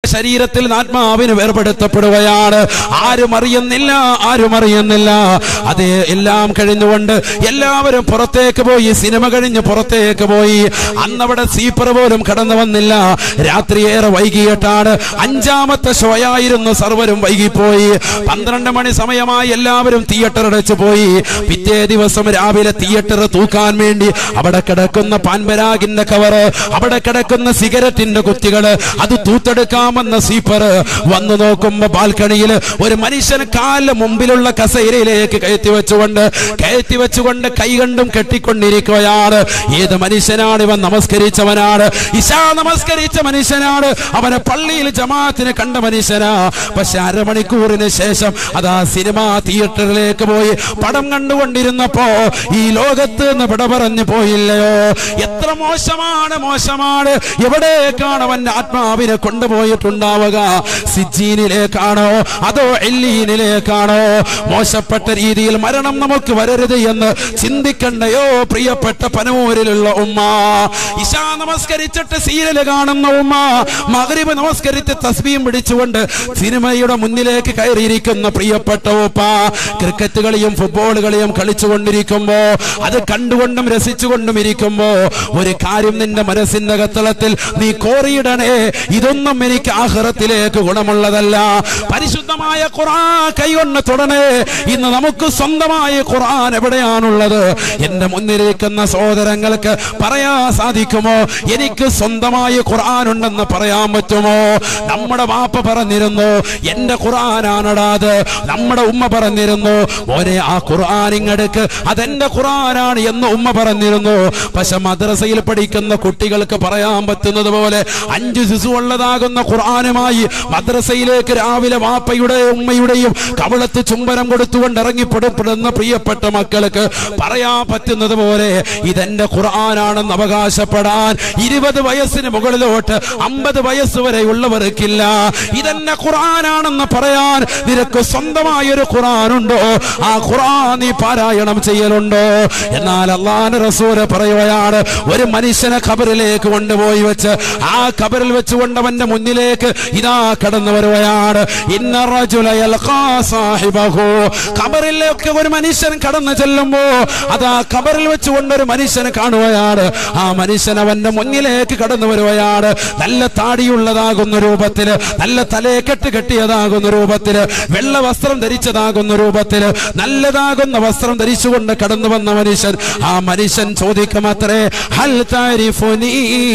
ശരീരത്തിൽ നിന്ന് ആത്മാവിന് വേർപെടുത്തപ്പെടുകയാണ് ആരും അറിയുന്നില്ല ആരും അറിയുന്നില്ല അതേ എല്ലാം കഴിഞ്ഞുകൊണ്ട് എല്ലാവരും പുറത്തേക്ക് പോയി സിനിമ കഴിഞ്ഞ് പുറത്തേക്ക് പോയി അന്നവിടെ സീപ്പർ പോലും കടന്നു വന്നില്ല രാത്രി ഏറെ വൈകിയിട്ടാണ് അഞ്ചാമത്തെ ഷോയായിരുന്നു സർവരും വൈകിപ്പോയി പന്ത്രണ്ട് മണി സമയമായി എല്ലാവരും തിയേറ്റർ അടച്ചു പോയി പിറ്റേ ദിവസം രാവിലെ തിയേറ്റർ തൂക്കാൻ വേണ്ടി അവിടെ കിടക്കുന്ന പാൻപരാഗിന്റെ കവറ് അവിടെ കിടക്കുന്ന സിഗരറ്റിന്റെ കുത്തികള് അത് തൂത്തെടുക്കാമെന്ന സീപ്പർ വന്നു നോക്കുമ്പോ ബാൽക്കണിയിൽ ഒരു മനുഷ്യൻ കാലിന് മുമ്പിലുള്ള കസേരയിലേക്ക് കയറ്റി വെച്ചുകൊണ്ട് കയറ്റി വെച്ചുകൊണ്ട് കൈ കണ്ടും കെട്ടിക്കൊണ്ടിരിക്കുകയാണ് ഏത് മനുഷ്യനാണ് ഇവൻ നമസ്കരിച്ചവനാണ് ഇശാ നമസ്കരിച്ച മനുഷ്യനാണ് അവനെ പള്ളിയിൽ ജമാഅത്തിന് കണ്ട മനുഷ്യനാ പക്ഷെ അരമണിക്കൂറിന് ശേഷം അതാ സിനിമ തിയേറ്ററിലേക്ക് പോയി പടം കണ്ടുകൊണ്ടിരുന്നപ്പോ ഈ ലോകത്ത് നിന്ന് വിട പറഞ്ഞു പോയില്ലയോ എത്ര മോശമാണ് മോശമാണ് എവിടേക്കാണ് അവന്റെ ആത്മാവിനെ കൊണ്ടുപോയിട്ടുണ്ടാവുക സിജീനിലേക്കാണോ അതോ എല്ലീനിലേക്കാണോ മോശപ്പെട്ട രീതിയിൽ മരണം നമുക്ക് വരരുത് എന്ന് ചിന്തിക്കണ്ടയോ പ്രിയപ്പെട്ട പനൂരിലുള്ള ഉമ്മ ഇശാ നമസ്കരിച്ചിട്ട് സീരിയല് കാണുന്ന ഉമ്മ മകരിബ് നമസ്കരിച്ച് തസ്ബീം പിടിച്ചുകൊണ്ട് സിനിമയുടെ മുന്നിലേക്ക് കയറിയിരിക്കുന്ന പ്രിയപ്പെട്ട ഉപ്പ ക്രിക്കറ്റ് കളിയും ഫുട്ബോൾ കളിയും കളിച്ചുകൊണ്ടിരിക്കുമ്പോ അത് കണ്ടുകൊണ്ടും രസിച്ചുകൊണ്ടും ഇരിക്കുമ്പോ ഒരു കാര്യം നിന്റെ മനസ്സിന്റെ കത്തളത്തിൽ നീ കോറിയിടണേ ഇതൊന്നും എനിക്ക് ആഹ്റത്തിലേക്ക് ഗുണമുള്ളതല്ല പരിശുദ്ധമായ ഖുർആൻ കൈകൊണ്ട് തൊടണേ ഇന്ന് നമുക്ക് സ്വന്തമായ ഖുർആൻ എവിടെയാണുള്ളത് എന്റെ മുന്നിലിരിക്കുന്ന സഹോദരങ്ങൾക്ക് പറയാൻ സാധിക്കുമോ എനിക്ക് സ്വന്തമായ ഖുർആൻ ഉണ്ടെന്ന് പറയാൻ പറ്റുമോ നമ്മുടെ വാപ്പ പറഞ്ഞിരുന്നു എന്റെ ഖുർആനാണടാ അത് നമ്മുടെ ഉമ്മ പറഞ്ഞിരുന്നു ഒരേ ആ ഖുർആൻ ഇങ്ങടുക്ക് അതെന്റെ ഖുർആനാണ് എന്ന് ഉമ്മ പറഞ്ഞിരുന്നു പക്ഷെ മദ്രസയിൽ പഠിക്കുന്ന കുട്ടികൾക്ക് പറയാൻ പറ്റുന്നത് പോലെ അഞ്ച് ശിശു ഉള്ളതാകുന്ന ഖുർആനുമായി മദ്രസയിലേക്ക് രാവിലെ വാപ്പയുടെയും ഉമ്മയുടെയും കവളത്ത് ചുംബനം കൊടുത്തുകൊണ്ട് ഇറങ്ങിപ്പെടുന്ന പ്രിയപ്പെട്ട മക്കൾക്ക് പറയാൻ പറ്റുന്നത് പോലെ ഇതെന്റെ ഖുർആനാണെന്ന് അവകാശപ്പെടാൻ ഇരുപത് വയസ്സിന് മുകളിലോട്ട് അമ്പത് വയസ്സ് വരെ ഉള്ളവർക്കില്ല ഇതെന്നെ ഖുർആനാണെന്ന് പറയാൻ നിനക്ക് സ്വന്തമായ ഒരു ഖുർആനുണ്ടോ ആ ഖുർആൻ നീ പാരായണം ചെയ്യലുണ്ടോ എന്നാൽ അള്ളാഹ് റസൂല് പറയുകയാണ് ഒരു മനുഷ്യനെ ഖബറിലേക്ക് കൊണ്ടുപോയി വെച്ച് ആ ഖബറിൽ വെച്ചുകൊണ്ട് അവന്റെ മുന്നിലേക്ക് ഇതാ കടന്നു വരുകയാണ് ഇന്ന റജുല യൽഖാ സാഹിബഹു ഖബറിലേക്ക് ഒരു മനുഷ്യൻ കടന്നു ചെല്ലുമ്പോ അതാ ഖബറിൽ വെച്ചുകൊണ്ട് ഒരു മനുഷ്യനെ കാണുകയാണ് ആ മനുഷ്യൻ അവന്റെ മുന്നിലേക്ക് കടന്നു വരുകയാണ് നല്ല താടിയുള്ളതാകുന്ന രൂപത്തില് നല്ല തലയെക്കെട്ട് കെട്ടിയതാകുന്ന രൂപത്തില് വെള്ള വസ്ത്രം ധരിച്ചതാകുന്ന രൂപത്തില് നല്ലതാകുന്ന വസ്ത്രം ധരിച്ചുകൊണ്ട് കടന്നു വന്ന മനുഷ്യൻ ആ മനുഷ്യൻ ചോദിക്കുമത്രേ ഹൽ താരിഫുനീ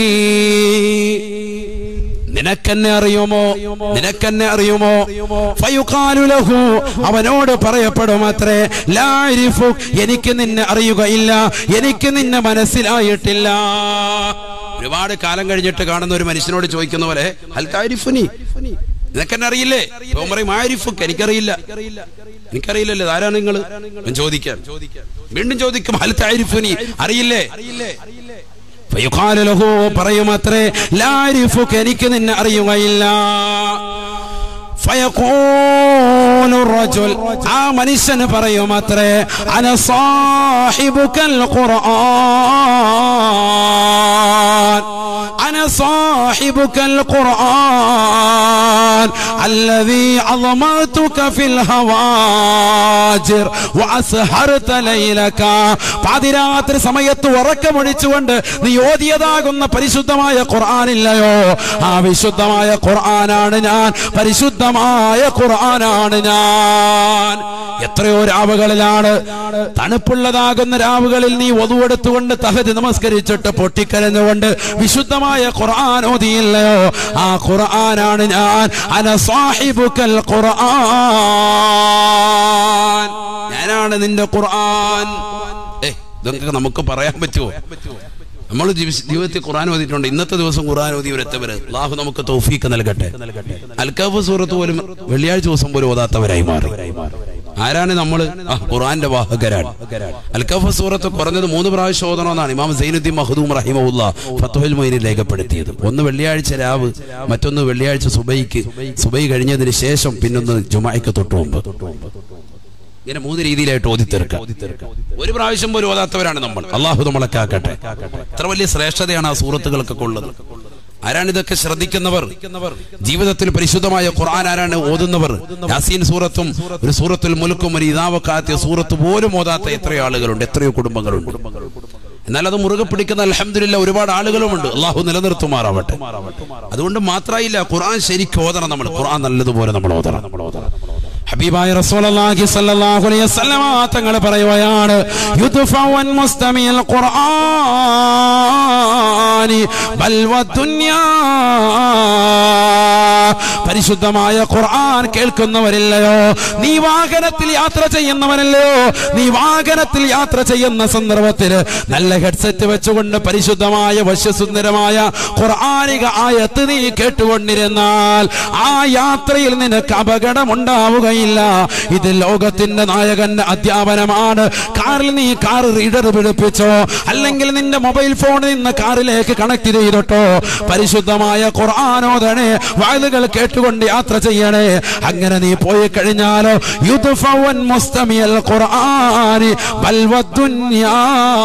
നിനക്കെന്നെ അറിയുമോ നിനക്കെന്നെ അറിയുമോ ഫയുഖാലു ലഹു അവനോട് പറയപ്പെടും അത്രേ ലാരിഫു എനിക്ക് നിന്നെ അറിയുകയില്ല എനിക്ക് നിന്നെ മനസ്സിലായിട്ടില്ല ഒരുപാട് കാലം കഴിഞ്ഞിട്ട് കാണുന്ന ഒരു മനുഷ്യനോട് ചോദിക്കുന്ന പോലെ ഹൽ താരിഫുനി നിനക്കെന്നെ അറിയില്ലേ ഇവൻ പറയും ആരിഫുക്ക് എനിക്കറിയില്ല എനിക്കറിയില്ലല്ലോ ആരാണ് നിങ്ങൾ ചോദിക്കാൻ വീണ്ടും ചോദിക്കും ഹൽ താരിഫുനി അറിയില്ലേ ഫയുഖാലു ലഹു പറയുമത്രേ ലാരിഫുക്ക് എനിക്ക് നിന്നെ അറിയുകയില്ല ഫയഖൂലു റജുൽ ആ മനുഷ്യന് പറയുമത്രേ അന സാഹിബുക്കൽ ഖുർആൻ അന സാഹിബുക്കൽ ഖുർആൻ الذي عظمتك في الهواجر وأسهرت ليلك പാതിരാത്രി സമയത്ത് ഉറക്കമൊഴിച്ചുകൊണ്ട് നീ ഓതിയതാകുന്ന പരിശുദ്ധമായ ഖുർആനില്ലയോ ആ വിശുദ്ധമായ ഖുർആനാണ് ഞാൻ പരിശുദ്ധമായ ഖുർആനാണ് ഞാൻ എത്രയോ രാവുകളിലാണ് തണുപ്പുള്ളതാകുന്ന രാവുകളിൽ നീ ഒതുവെടുത്തുകൊണ്ട് തഹദ് നമസ്കരിച്ചിട്ട് പൊട്ടിക്കരഞ്ഞുകൊണ്ട് വിശുദ്ധമായ ഖുർആൻ ഓതിയില്ലയോ ആ ഖുർആനാണ് ഞാൻ അന സാഹിബുക്കൽ ഖുർആൻ ഞാനാണ് നിന്റെ ഖുർആൻ ഏ ഇതൊക്കെ നമുക്ക് പറയാൻ പറ്റുമോ നമ്മൾ ജീവിതത്തിൽ ഖുർആൻ ഓതിയിട്ടുണ്ട് ഇന്നത്തെ ദിവസം ഖുർആൻ ഓതി ഒരത്തവര് അള്ളാഹു നമുക്ക് തൗഫീക്ക് നൽകട്ടെ അൽക്കാഫ് സൂറത്ത് പോലും വെള്ളിയാഴ്ച ദിവസം പോലും ഓതാത്തവരായി മാറി ആരാണ് നമ്മൾ ഖുർആന്റെ വാഹകരാണ് അൽക്കഫ സൂറത്ത് കുറഞ്ഞത് മൂന്ന് പ്രാവശ്യം ഓതണമെന്നാണ് ഇമാം സൈനുദ്ദീൻ മഹദൂം റഹിമുല്ല ഫത്തുഹൽ മൊയ്നിൽ രേഖപ്പെടുത്തിയത് ഒന്ന് വെള്ളിയാഴ്ച രാവ് മറ്റൊന്ന് വെള്ളിയാഴ്ച സുബൈക്ക് സുബൈ കഴിഞ്ഞതിന് ശേഷം പിന്നൊന്ന് ജുമായ്ക്ക് തൊട്ടു മുമ്പ് ഇങ്ങനെ മൂന്ന് രീതിയിലായിട്ട് ഓതി തീർക്കാം ഒരു പ്രാവശ്യം പോലും ഓതാത്തവരാണ് നമ്മൾ അള്ളാഹു നമ്മളെ കാക്കട്ടെ എത്ര വലിയ ശ്രേഷ്ഠതയാണ് ആ സൂറത്തുകൾക്കൊക്കെ ഉള്ളത് ആരാണ് ഇതൊക്കെ ശ്രദ്ധിക്കുന്നവർ ജീവിതത്തിൽ പരിശുദ്ധമായ ഖുർആൻ ആരാണ് ഓതുന്നവർ യാസീൻ സൂറത്തും ഒരു സൂറത്തുൽ മുലുക്കും ഒരു ഇതാവക്കാത്തിയ സൂറത്ത് പോലും ഓതാത്ത എത്രയോ ആളുകളുണ്ട് എത്രയോ കുടുംബങ്ങളുണ്ട് എന്നാൽ അത് മുറുകെ പിടിക്കുന്ന അലഹമില്ല ഒരുപാട് ആളുകളുമുണ്ട് അള്ളാഹു നിലനിർത്തുമാറാവട്ടെ അതുകൊണ്ട് മാത്രമായില്ല ഖുർആൻ ശരിക്കും ഓതണം നമ്മൾ ഖുർആൻ നല്ലതുപോലെ നമ്മൾ ഓതണം ഹബീബായ റസൂലുള്ളാഹി സ്വല്ലല്ലാഹു അലൈഹി വസല്ലമ തങ്ങൾ പറയുകയാണ് യുദ്ഫവൻ മുസ്തമിൽ ഖുർആനി ബൽ വദുനിയാ പരിശുദ്ധമായ ഖുർആൻ കേൾക്കുന്നവരില്ലയോ നീ വാഹനത്തിൽ യാത്ര ചെയ്യുന്നവനല്ലയോ നീ വാഹനത്തിൽ യാത്ര ചെയ്യുന്ന സന്ദർഭത്തിൽ നല്ല ഹെഡ്സെറ്റ് വെച്ചുകൊണ്ട് പരിശുദ്ധമായ വശ്യസുന്ദരമായ ഖുർആനിക ആയത്ത് നീ കേട്ടുകൊണ്ടിരുന്നാൽ ആ യാത്രയിൽ നിനക്ക് അപകടമുണ്ടാവുകയില്ല ഇത് ലോകത്തിന്റെ നായകന്റെ അധ്യാപനമാണ് കാറിൽ നീ കാർ റീഡർ പിടിപ്പിച്ചോ അല്ലെങ്കിൽ നിന്റെ മൊബൈൽ ഫോണിൽ നിന്ന് കാറിലേക്ക് കണക്ട് ചെയ്തിട്ടോ പരിശുദ്ധമായ ഖുർആാനോദനെ വാഴുകൾ കേട്ടുകൊണ്ട് യാത്ര ചെയ്യണേ അങ്ങനെ നീ പോയി കഴിഞ്ഞാലോ യുദ്ഫവൻ മുസ്തമിയൽ ഖുർആനി ബൽവദ്ദുന്യാ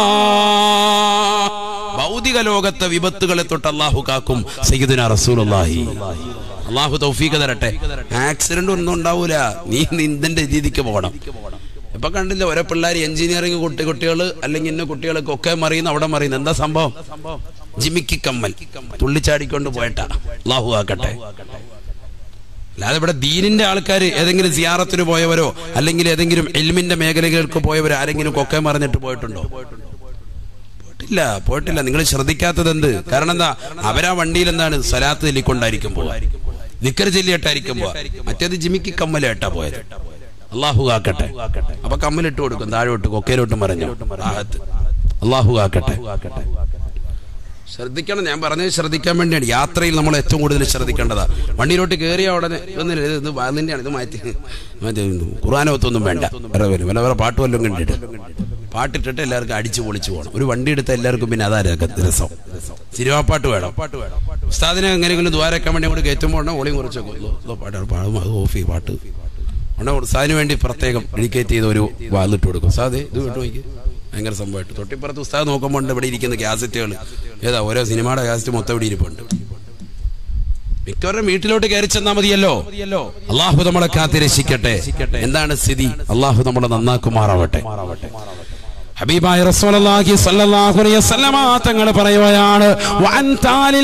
ഭൗതിക ലോകത്തെ വിപത്തുകളെ തൊട്ട് അള്ളാഹു കാക്കും സയ്യിദുന റസൂലുള്ളാഹി അള്ളാഹു തൗഫീഖ് തരട്ടെ ആക്സിഡന്റ് ഒന്നും ഉണ്ടാവൂല നീ നിന്റെ രീതിക്ക് പോകണം ഇപ്പൊ കണ്ടില്ല ഓരോ പിള്ളേർ എഞ്ചിനീയറിംഗ് കുട്ടി കുട്ടികൾ അല്ലെങ്കിൽ ഇന്ന കുട്ടികളൊക്കെ ഒക്കെ മറിയുന്ന അവിടെ മറിയുന്ന എന്താ സംഭവം ജിമിക്കി കമ്മൽ തുള്ളിച്ചാടിക്കൊണ്ട് പോയിട്ടാ അള്ളാഹു ആക്കട്ടെ അല്ലാതെ ഇവിടെ ദീനിന്റെ ആൾക്കാർ ഏതെങ്കിലും സിയാറത്തിന് പോയവരോ അല്ലെങ്കിൽ ഏതെങ്കിലും എൽമിന്റെ മേഖലകൾക്ക് പോയവരോ ആരെങ്കിലും കൊക്കെ മറിഞ്ഞിട്ട് പോയിട്ടുണ്ടോ പോയിട്ടില്ല പോയിട്ടില്ല നിങ്ങൾ ശ്രദ്ധിക്കാത്തത് എന്ത് കാരണം എന്താ അവരാ വണ്ടിയിൽ എന്താണ് സ്വലാത്ത് ചൊല്ലിക്കൊണ്ടായിരിക്കും പോവാ നിക്കർ ചൊല്ലിയിട്ടായിരിക്കും പോവാ മറ്റേത് ജിമിക്ക് കമ്മലേട്ടാ പോയത് അള്ളാഹു കാക്കട്ടെ അപ്പൊ കമ്മലിട്ട് കൊടുക്കും താഴോട്ട് കൊക്കയിലോട്ട് മറിഞ്ഞു ആഹത്ത് അള്ളാഹു കാക്കട്ടെ ശ്രദ്ധിക്കണം ഞാൻ പറഞ്ഞത് ശ്രദ്ധിക്കാൻ വേണ്ടിയാണ് യാത്രയിൽ നമ്മൾ ഏറ്റവും കൂടുതൽ ശ്രദ്ധിക്കേണ്ടതാ വണ്ടിയിലോട്ട് കയറിയ ഉടനെ ഒന്നില്ല ഇത് ഇത് അതിന്റെയാണ് ഇത് മാറ്റി മാറ്റി ഖുറാനകത്തൊന്നും വേണ്ട വേറെ വരും വല്ല വേറെ പാട്ട് വല്ലതും കണ്ടിട്ട് പാട്ടിട്ടിട്ട് എല്ലാവർക്കും അടിച്ചു പൊളിച്ചു പോകണം ഒരു വണ്ടി എടുത്ത എല്ലാവർക്കും പിന്നെ അതാ രക- രസം സിനിമാപ്പാട്ട് വേണം ഉസ്താദിനെ എങ്ങനെയെങ്കിലും ദ്വാരക്കാൻ വേണ്ടി അങ്ങോട്ട് കയറ്റുമ്പോൾ ഒളിയും കുറച്ച് പാട്ട് പാടും അത് ഓഫ് ചെയ്യും പാട്ട് ഉടനെ ഉസ്താദിന് വേണ്ടി പ്രത്യേകം ഡെഡിക്കേറ്റ് ചെയ്ത ഒരു വാലിട്ട് കൊടുക്കും ഉസ്താദേ ഇത് കേട്ടു നോക്കി ഭയങ്കര സംഭവമായിട്ട് തൊട്ടിപ്പുറത്ത് ഉസ്താദ് നോക്കുമ്പോൾ ഉണ്ട് ഇവിടെ ഇരിക്കുന്ന ക്യാസറ്റുകൾ ഏതാ ഓരോ സിനിമയുടെ ക്യാസറ്റ് മൊത്തം ഇവിടെ ഇരിപ്പുണ്ട് മിക്കവരുടെ വീട്ടിലോട്ട് കയറി ചെന്നാൽ മതിയല്ലോ അള്ളാഹു നമ്മളെ കാത്തി രക്ഷിക്കട്ടെ എന്താണ് സ്ഥിതി അള്ളാഹു നമ്മളെ നന്നാക്കുമാറാവട്ടെ ഹബീബായ റസൂലുള്ളാഹി സ്വല്ലല്ലാഹു അലൈഹി വസല്ലമ തങ്ങൾ പറയുകയാണ് വഅൻ താലിൽ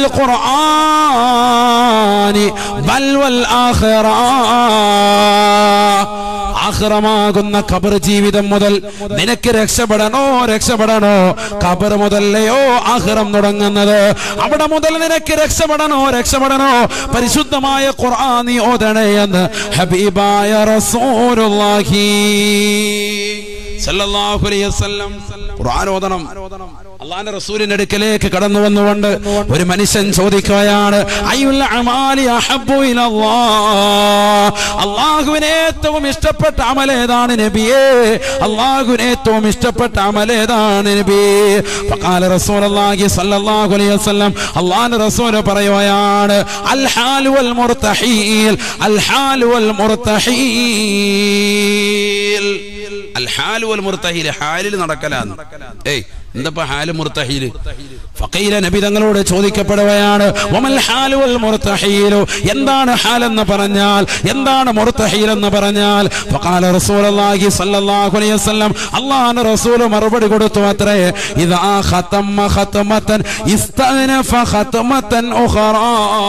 ഖുർആനി ബൽ വൽ ആഖിറ ആഹ്റമാകുന്ന ഖബർ ജീവിതം മുതൽ നിനക്ക് രക്ഷപ്പെടണോ രക്ഷപ്പെടണോ ഖബർ മുതലയോ ആഹ്റം തുടങ്ങുന്നത് അവിടെ മുതൽ നിനക്ക് രക്ഷപ്പെടണോ രക്ഷപ്പെടണോ പരിശുദ്ധമായ ഖുർആൻ നീ ഓതണേ എന്ന് ഹബീബായ റസൂലുള്ളാഹി സല്ലല്ലാഹു അലൈഹി വസല്ലം ഖുർആൻ ഓതണം അള്ളാന്റെ റസൂലിന്റെ അടുക്കലേക്ക് കടന്നു വന്നുകൊണ്ട് ഒരു മനുഷ്യൻ ചോദിക്കുകയാണ് അയ്യുൽ അമാലി അഹബ്ബു ഇലല്ലാഹ് അള്ളാഹുവിന് ഏറ്റവും ഇഷ്ടപ്പെട്ട അമൽ ഏതാണ് നബിയേ അള്ളാഹുവിന് ഏറ്റവും ഇഷ്ടപ്പെട്ട അമൽ ഏതാണ് നബി ഫഖാല റസൂലുള്ളാഹി സ്വല്ലല്ലാഹു അലൈഹി വസല്ലം അള്ളാന്റെ റസൂൽ പറയുകയാണ് അൽ ഹാലു വൽ മുർതഹീൽ അൽ ഹാലു വൽ മുർതഹീൽ അൽ ഹാലു വൽ മുർതഹീൽ ഹാലിൽ നടക്കലാന്ന് ഏയ് എന്തപ്പോ ഹാല് മുർത്തഹീല് ഫഖീല നബി തങ്ങളോട് ചോദിക്കപ്പെടുകയാണ് വമൽ ഹാലു വൽ മുർത്തഹീലു എന്താണ് ഹാൽ എന്ന് പറഞ്ഞാൽ എന്താണ് മുർത്തഹീൽ എന്ന് പറഞ്ഞാൽ ഫഖാല റസൂലുള്ളാഹി സ്വല്ലല്ലാഹു അലൈഹി വസല്ലം അല്ലാഹുവിന്റെ റസൂൽ മറുപടി കൊടുത്തു അത്രേ ഇദാ ഖതമ ഖതമതൻ ഇസ്തഅനഫ ഖതമതൻ ഉഖറാ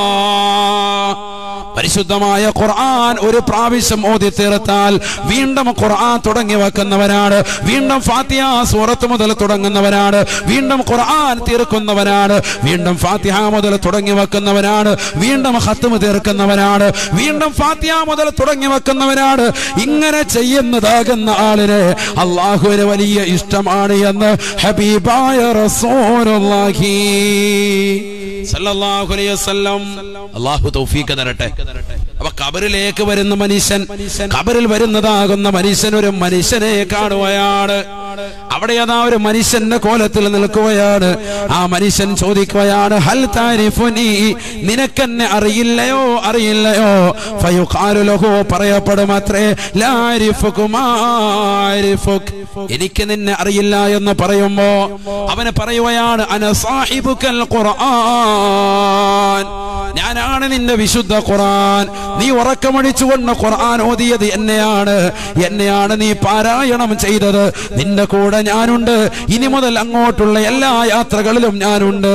പരിശുദ്ധമായ ഖുർആൻ ഒരു പ്രാവശ്യം ഓതി തീർത്താൽ വീണ്ടും ഖുർആൻ തുടങ്ങി വെക്കുന്നവരാണ് വീണ്ടും ഫാത്തിഹ സൂറത്ത് മുതൽ തുടങ്ങുന്നവരാണ് വീണ്ടും ഖുർആൻ തീർക്കുന്നവരാണ് വീണ്ടും ഫാത്തിഹ മുതൽ തുടങ്ങി വെക്കുന്നവരാണ് വീണ്ടും ഹത്തുമ തീർക്കുന്നവരാണ് വീണ്ടും ഫാത്തിഹ മുതൽ തുടങ്ങി വെക്കുന്നവരാണ് ഇങ്ങനെ ചെയ്യുന്നതാകുന്ന ആളിന് അള്ളാഹുവിന് വലിയ ഇഷ്ടമാണ് എന്ന് ഹബീബായ റസൂലുള്ളാഹി സല്ലല്ലാഹു അലൈഹി വസല്ലം അള്ളാഹു തൗഫീഖ് തരട്ടെ അപ്പൊ കബറിലേക്ക് വരുന്ന മനുഷ്യൻ കബറിൽ വരുന്നതാകുന്ന മനുഷ്യൻ ഒരു മനുഷ്യനെ കാണുകയാണ് അവിടെ അതാ ഒരു മനുഷ്യന്റെ കോലത്തിൽ നിൽക്കുകയാണ് ആ മനുഷ്യൻ ചോദിക്കുകയാണ് ഹൽ താരിഫുനി നിനക്കെന്നെ അറിയില്ലയോ അറിയില്ലയോ ഫയുഖാലു ലഹു പറയപ്പെടും അത്രേ ലാരിഫുകുമാരിഫുക് എനിക്ക് നിന്നെ അറിയില്ല എന്ന് പറയുമ്പോ അവന് പറയുകയാണ് അന സാഹിബുക്കൽ ഖുർആൻ ഞാനാണ് നിന്റെ വിശുദ്ധ ഖുർആൻ നീ ഉറക്കമടിച്ചുകൊണ്ട് ഖുർആൻ ഓതിയത് എന്നെയാണ് എന്നെയാണ് നീ പാരായണം ചെയ്തത് നിന്റെ കൂടെ ഞാനുണ്ട് ഇനി മുതൽ അങ്ങോട്ടുള്ള എല്ലാ യാത്രകളിലും ഞാനുണ്ട്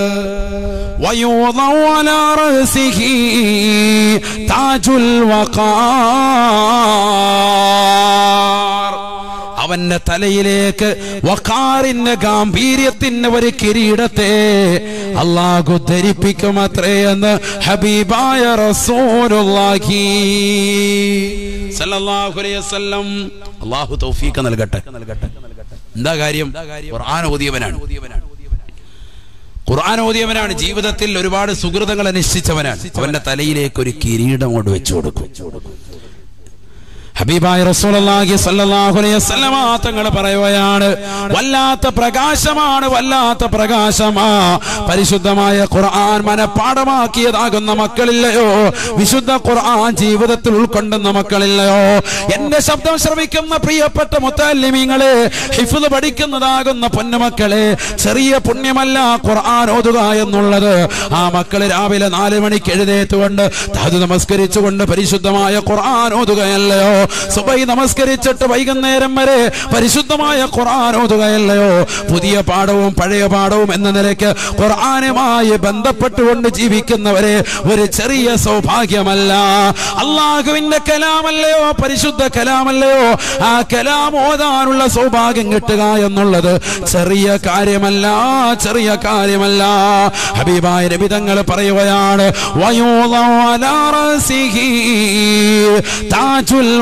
ويوضع على رأسه تاج الوقار അവന്റെ തലയിലേക്ക് വക്കാറിന്റെ ഗാംഭീര്യത്തിന്റെ ഒരു കിരീടത്തെ അള്ളാഹു ധരിപ്പിക്കും അത്രേ എന്ന് ഹബീബായ റസൂലുള്ളാഹി സല്ലല്ലാഹു അലൈഹി വസല്ലം അള്ളാഹു തൗഫീഖ് നൽകട്ടെ എന്താ കാര്യം ഖുർആൻ ഓതിയവനാണ് ഖുർആൻ ഓതിയവനാണ് ജീവിതത്തിൽ ഒരുപാട് സുഹൃതങ്ങൾ അനുഷ്ഠിച്ചവനാണ് അവന്റെ തലയിലേക്ക് ഒരു കിരീടം കൊണ്ട് വെച്ചു കൊടുക്കും ഹബീബായ റസൂലുള്ളാഹി സ്വല്ലല്ലാഹു അലൈഹി വസല്ലമ തങ്ങൾ പറയുകയാണ് വല്ലാത്ത പ്രകാശമാണ് വല്ലാത്ത പ്രകാശമാ പരിശുദ്ധമായ ഖുർആൻ മനപ്പാഠമാക്കിയതാകുന്ന മക്കളില്ലയോ വിശുദ്ധ ഖുർആൻ ജീവിതത്തിൽ ഉൾക്കൊണ്ടുന്ന മക്കളില്ലയോ എന്റെ ശബ്ദം ശ്രവിക്കുന്ന പ്രിയപ്പെട്ട മുത്തല്ലിമീങ്ങളെ ഹിഫ്ദ് പഠിക്കുന്നതാകുന്ന പൊന്നുമക്കളെ ചെറിയ പുണ്യമല്ല ഖുർആൻ ഓതുക എന്നുള്ളത് ആ മക്കള് രാവിലെ നാല് മണിക്ക് എഴുന്നേറ്റുകൊണ്ട് തഹദ് നമസ്കരിച്ചുകൊണ്ട് പരിശുദ്ധമായ ഖുർആൻ ഓതുകയല്ലയോ സുബൈ നമസ്കരിച്ചിട്ട് വൈകുന്നേരം വരെ പരിശുദ്ധമായ ഖുർആൻ ഓതുകയല്ലയോ പുതിയ പാഠവും പഴയ പാഠവും എന്ന നിലയ്ക്ക് ഖുർആനുമായി ബന്ധപ്പെട്ടുകൊണ്ട് ജീവിക്കുന്നവരെ ഒരു ചെറിയ സൗഭാഗ്യമല്ല അള്ളാഹുവിന്റെ കലാമല്ലയോ പരിശുദ്ധ കലാമല്ലയോ ആ കലാം ഓതാനുള്ള സൗഭാഗ്യം കിട്ടുക എന്നുള്ളത് ചെറിയ കാര്യമല്ല ചെറിയ കാര്യമല്ല ഹബീബായ നബിതങ്ങൾ പറയുകയാണ് വയോള താജുൽ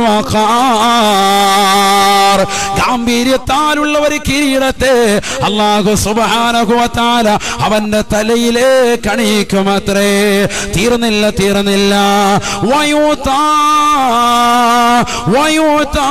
വഖാർ ഗാംഭീര്യത്താലുള്ള ഒരു കിരീടത്തെ അള്ളാഹു സുബാനകുവത്താല അവന്റെ തലയിലേക്ക് അണിയിക്കുമത്രേ തീർന്നില്ല തീർന്നില്ല വയൂത്താ വയൂത്താ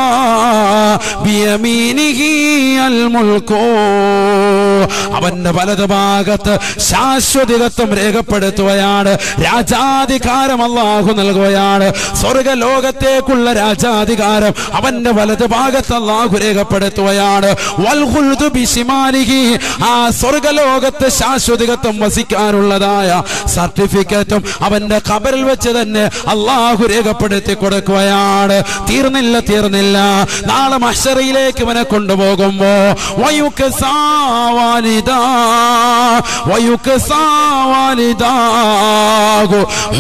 ബിയമീനിഹി അൽ മുൽക്കോ അവന്റെ വലത് ഭാഗത്ത് ശാശ്വതികത്വം രേഖപ്പെടുത്തുകയാണ് രാജാധികാരം അള്ളാഹു നൽകുകയാണ് സ്വർഗലോകത്തേക്കുള്ള രാജാധികാരം അവന്റെ വലത് ഭാഗത്ത് അള്ളാഹു രേഖപ്പെടുത്തുകയാണ് വൽഹുൽദു ബിശിമാലിഹി ആ സ്വർഗലോകത്ത് ശാശ്വതികത്വം വസിക്കാനുള്ളതായ സർട്ടിഫിക്കറ്റും അവന്റെ കബറിൽ വെച്ച് തന്നെ അള്ളാഹു രേഖപ്പെടുത്തി കൊടുക്കുകയാണ് തീർന്നില്ല തീർന്നില്ല നാളെ മഷറയിലേക്ക് ഇവനെ കൊണ്ടുപോകുമ്പോ വയുക്ക് സാവാലിദാ വയുക്ക് സാവാലിദാകു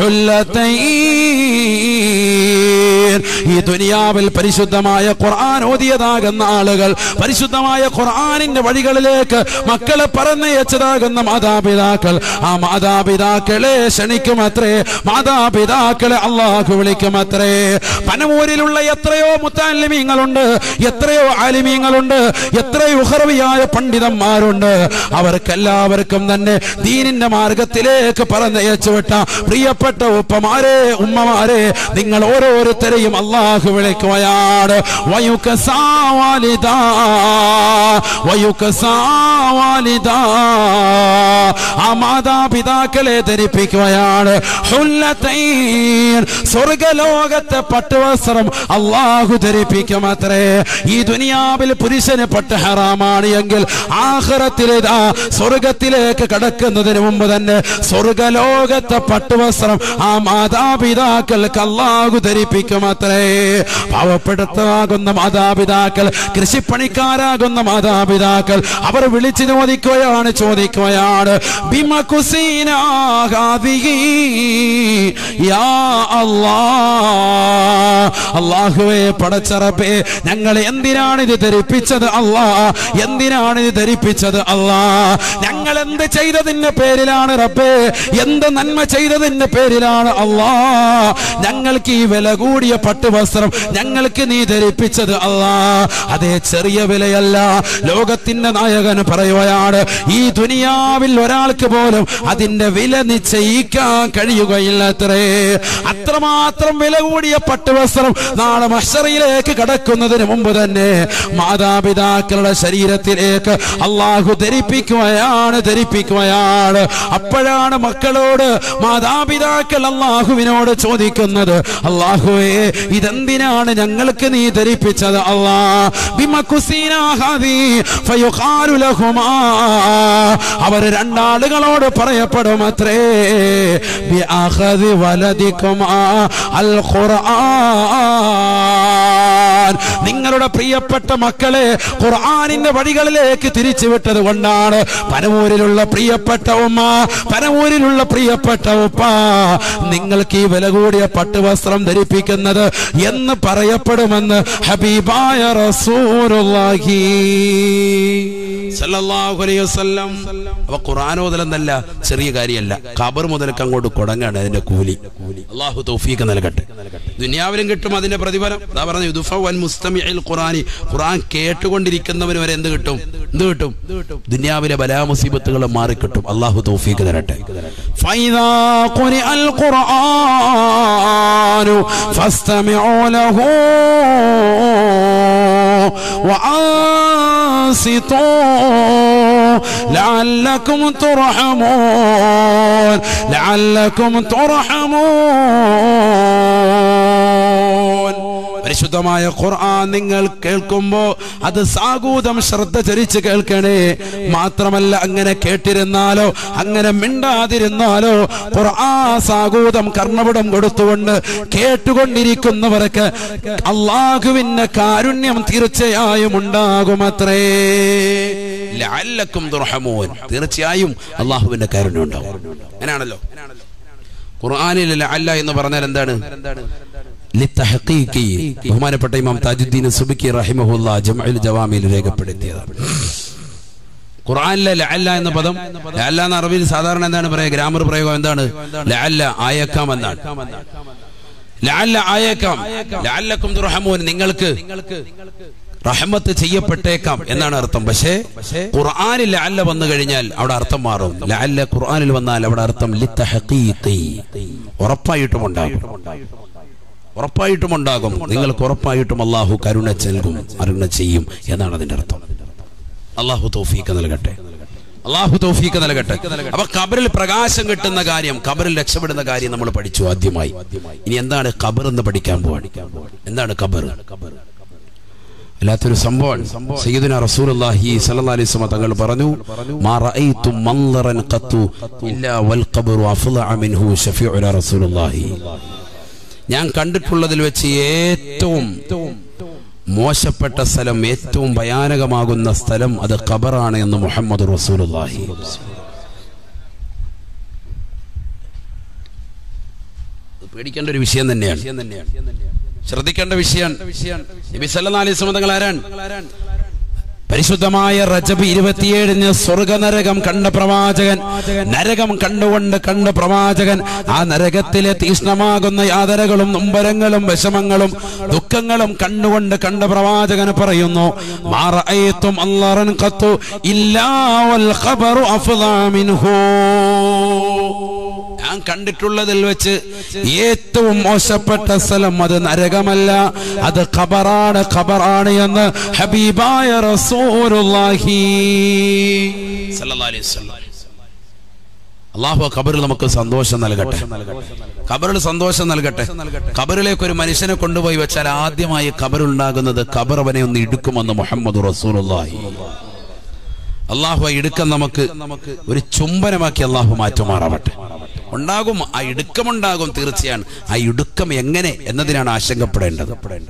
ഈ ദുനിയാവിൽ പരിശുദ്ധമായ ഖുർആൻ ഓതിയതാകുന്ന ആളുകൾ പരിശുദ്ധമായ ഖുർആനിന്റെ വഴികളിലേക്ക് മക്കളെ പറഞ്ഞയച്ചതാകുന്ന മാതാപിതാക്കൾ ആ മാതാപിതാക്കളെ ക്ഷണിക്കുമത്രേ മാതാപിതാക്കളെ അള്ളാഹു വിളിക്കുമത്രേ പനമൂരിലുള്ള എത്രയോ മുത്താലിമീങ്ങളുണ്ട് എത്രയോ ആലിമീങ്ങളുണ്ട് എത്രയോ ഉഹർവിയായ പണ്ഡിതന്മാരുണ്ട് അവർക്കെല്ലാവർക്കും തന്നെ ദീനിന്റെ മാർഗത്തിലേക്ക് പറഞ്ഞയച്ചു വിട്ട പ്രിയപ്പെട്ട ഉപ്പമാരെ ഉമ്മമാരെ നിങ്ങൾ ഓരോരുത്തരെയും അള്ളാഹു വിളിക്കുകയാണ് വയുക്ക സാവാലിദാ വയുക്ക സാവാലിദാ ആ മാതാപിതാക്കളെ ധരിപ്പിക്കുകയാണ് ഹുല്ലത്തൈൻ സ്വർഗലോകത്തെ പട്ടുവസ്ത്രം അള്ളാഹു ധരിപ്പിക്കും അത്രേ ഈ ദുനിയാവിൽ പുരുഷന് പട്ട് ഹറാമാണ് എങ്കിൽ ആഹ്റത്തിലേതാ സ്വർഗത്തിലേക്ക് കടക്കുന്നതിന് മുമ്പ് തന്നെ സ്വർഗലോകത്തെ പട്ടുവസ്ത്രം ആ മാതാപിതാക്കൾക്ക് അള്ളാഹു ധരിപ്പിക്കും അത്രേ പാവപ്പെടുത്താകുന്ന മാതാപിതാക്കൾ കൃഷിപ്പണിക്കാരാകുന്ന മാതാപിതാക്കൾ അവർ വിളിച്ചു ചോദിക്കുകയാണ് ചോദിക്കുകയാണ് അള്ളാഹുവേ പടച്ചറപ്പേ ഞങ്ങൾ എന്തിനാണ് ഇത് ധരിപ്പിച്ചത് അള്ളാ എന്തിനാണ് ഇത് ധരിപ്പിച്ചത് അള്ളാ ഞങ്ങൾ എന്ത് ചെയ്തതിന്റെ പേരിലാണ് റബ്ബേ എന്ത് നന്മ ചെയ്തതിന്റെ പേരിലാണ് അള്ളാ ഞങ്ങൾക്ക് ഈ വില കൂടിയ പട്ടുവസ്ത്രം ഞങ്ങൾക്ക് നീ ധരിപ്പിച്ചത് അള്ളാ അതേ ചെറിയ വിലയല്ല ലോകത്തിന്റെ നായകൻ പറയുകയാണ് ഈ ദുനിയാവിൽ ഒരാൾക്ക് പോലും അതിന്റെ വില നിശ്ചയിക്കാൻ കഴിയുകയില്ല അത്രേ അത്രമാത്രം വില കൂടിയ പട്ടുവസ്ത്രം ദിവസം നാളെ മഹ്സറയിലേക്ക് കടക്കുന്നതിന് മുമ്പ് തന്നെ മാതാപിതാക്കളുടെ ശരീരത്തിലേക്ക് അള്ളാഹു ധരിപ്പിക്കുകയാണ് ധരിപ്പിക്കുകയാണ് അപ്പോഴാണ് മക്കളോട് മാതാപിതാക്കൾ അള്ളാഹുവിനോട് ചോദിക്കുന്നത് അള്ളാഹുവേ ഇതെന്തിനാണ് ഞങ്ങൾക്ക് നീ ധരിപ്പിച്ചത് അള്ളാ ബിമക്കുസീനാഹദി ഫയുഖാലു ലഹുമാ അവർ രണ്ടാളുകളോട് പറയപ്പെടും അത്രേ ബിഅഖദി വലദിക്കുമാ അൽ ഖുർആൻ നിങ്ങളുടെ പ്രിയപ്പെട്ട മക്കളെ ഖുർആനിന്റെ വഴികളിലേക്ക് തിരിച്ചുവിട്ടത് കൊണ്ടാണ് പനമൂരിലുള്ള പ്രിയപ്പെട്ട ഉമ്മ പനമൂരിലുള്ള പ്രിയപ്പെട്ട ഉപ്പ നിങ്ങൾക്ക് ഈ വില കൂടിയ പട്ടുവസ്ത്രം ധരിപ്പിക്കുന്നത് എന്ന് പറയപ്പെടുമെന്ന് ഹബീബായ റസൂലുള്ളാഹി സല്ലല്ലാഹു അലൈഹി വസല്ലം അപ്പൊ ഖുർആൻ ഓതലെന്നല്ല ചെറിയ കാര്യമല്ല ഖബർ മുതലക്ക് അങ്ങോട്ട് കൊടങ്ങാണ് അതിന്റെ കൂലി അള്ളാഹു തൗഫീഖ് നൽകട്ടെ ദുനിയാവിലും കിട്ടും അതിന്റെ പ്രതിഫലം അതാ പറഞ്ഞു യുദുഫ വൻ മുസ്തമിഇൽ ഖുർആനി ഖുർആൻ കേട്ടുകൊണ്ടിരിക്കുന്നവന് വരെ എന്ത് കിട്ടും എന്ത് കിട്ടും ദുനിയാവിലെ ബലാ മുസീബത്തുകൾ മാറിക്കിട്ടും അള്ളാഹു തൗഫീഖ് തരട്ടെ ഫൈദാ ഖുരിഅൽ ഖുർആനു ഫസ്തമിഉ ലഹു وأنصتوا لعلكم ترحمون لعلكم ترحمون പരിശുദ്ധമായ ഖുർആൻ നിങ്ങൾ കേൾക്കുമ്പോ അത് സാഗൂതം ശ്രദ്ധ ചരിച്ച് കേൾക്കണേ മാത്രമല്ല അങ്ങനെ കേട്ടിരുന്നാലോ അങ്ങനെ മിണ്ടാതിരുന്നാലോ ഖുർആൻ സാഗൂതം കർണവിടം കൊടുത്തുകൊണ്ട് കേട്ടുകൊണ്ടിരിക്കുന്നവർക്ക് അള്ളാഹുവിന്റെ കാരുണ്യം തീർച്ചയായും ഉണ്ടാകുമത്രേ ലഅല്ലക്കും തുർഹമൂൻ തീർച്ചയായും അള്ളാഹുവിന്റെ കാരുണ്യം ഉണ്ടാകും അങ്ങനെയാണല്ലോ ഖുർആനിൽ ലഅല്ല എന്ന് പറഞ്ഞാൽ എന്താണ് ലിത്തഹഖീഖി ബഹുമാനപ്പെട്ട ഇമാം താജുദ്ദീൻ സുബിക്കി റഹിമഹുല്ല ജംഉൽ ജവാമിൽ രേഖപ്പെടുത്തിയതാണ് ഖുർആനിലെ ലഅല്ല എന്ന പദം ലഅല്ല എന്ന അറബിയിൽ സാധാരണ എന്താണ് പറയുക ഗ്രാമർ പ്രയോഗം എന്താണ് ലഅല്ല ആയേക്കാം എന്നാണ് ലഅല്ല ആയേക്കാം ലഅല്ലക്കും തുർഹമൂൻ നിങ്ങൾക്ക് റഹമത്ത് ചെയ്യപ്പെട്ടേക്കാം എന്നാണ് അർത്ഥം പക്ഷേ ഖുർആനിൽ ലഅല്ല വന്നു കഴിഞ്ഞാൽ അവിടെ അർത്ഥം മാറും ലഅല്ല ഖുർആനിൽ വന്നാൽ അവിടെ അർത്ഥം ലിത്തഹഖീഖി ഉറപ്പായിട്ടും ഉണ്ടാകും ഉറപ്പായിട്ടും ഉണ്ടാകും നിങ്ങൾക്ക് ഉറപ്പായിട്ടും അള്ളാഹു കരുണ നൽകും അരുണ ചെയ്യും എന്നാണ് അതിന്റെ അർത്ഥം അള്ളാഹു തൗഫീക്ക് നൽകട്ടെ അള്ളാഹു തൗഫീക്ക് നൽകട്ടെ അപ്പൊ ഖബറിൽ പ്രകാശം കിട്ടുന്ന കാര്യം ഖബറിൽ രക്ഷപ്പെടുന്ന കാര്യം നമ്മൾ പഠിച്ചു ആദ്യമായി ഇനി എന്താണ് ഖബർ എന്ന് പഠിക്കാൻ പോവാണ് എന്താണ് ഖബർ അല്ലാത്തൊരു സംഭവം സയ്യിദുന റസൂലുള്ളാഹി സ്വല്ലല്ലാഹി അലൈഹി വസല്ലം തങ്ങൾ പറഞ്ഞു മാ റഅയ്തു മൻളറൻ ഖത്തു ഇല്ലാ വൽ ഖബ്റു അഫ്ളഅ മിൻഹു ഷഫീഉന റസൂലുള്ളാഹി ഞാൻ കണ്ടിട്ടുള്ളതിൽ വെച്ച് ഏറ്റവും മോശപ്പെട്ട സ്ഥലം ഏറ്റവും ഭയാനകമാകുന്ന സ്ഥലം അത് ഖബറാണ് എന്ന് മുഹമ്മദ് റസൂലുള്ളാഹി ഇത് പേടിക്കേണ്ട ഒരു വിഷയം തന്നെയാണ് ശ്രദ്ധിക്കേണ്ട വിഷയമാണ് നബി സല്ലല്ലാഹു അലൈഹി വസല്ലം തങ്ങൾ ആരാണ് പരിശുദ്ധമായ റജബ് ഇരുപത്തിയേഴിന് സ്വർഗനരകം കണ്ട പ്രവാചകൻ നരകം കണ്ടുകൊണ്ട് കണ്ട പ്രവാചകൻ ആ നരകത്തിലെ തീഷ്ണമാകുന്ന യാതനകളും നൊമ്പരങ്ങളും വിഷമങ്ങളും ദുഃഖങ്ങളും കണ്ടുകൊണ്ട് കണ്ട പ്രവാചകൻ പറയുന്നു മാറഅയ്തും അല്ലാറൻ ഖത്തു ഇല്ലാ വൽ ഖബറു അഫ്ളാ മിൻഹു ഞാൻ കണ്ടിട്ടുള്ളതിൽ വെച്ച് ഏറ്റവും മോശപ്പെട്ട സ്ഥലം അത് നരകമല്ല അത് ഖബറാണ് ഖബറാണ് എന്ന് ഹബീബായ റസൂലുള്ളാഹി സല്ലല്ലാഹു അലൈഹി വസല്ലം അള്ളാഹു ഖബറിൽ നമുക്ക് സന്തോഷം നൽകട്ടെ ഖബറിൽ സന്തോഷം നൽകട്ടെ ഖബറിലേക്ക് ഒരു മനുഷ്യനെ കൊണ്ടുപോയി വെച്ചാൽ ആദ്യമായി ഖബറുണ്ടാകുന്നത് ഖബർ അവനെ ഒന്ന് ഇടുക്കുമെന്ന് മുഹമ്മദ് റസൂലുള്ളാഹി അള്ളാഹു ആ ഇടുക്കം നമുക്ക് ഒരു ചുംബനമാക്കി അള്ളാഹു മാറ്റുമാറാവട്ടെ ഉണ്ടാകും ആ ഇടുക്കമുണ്ടാകും തീർച്ചയാണ് ആ ഇടുക്കം എങ്ങനെ എന്നതിനാണ് ആശങ്കപ്പെടേണ്ടത്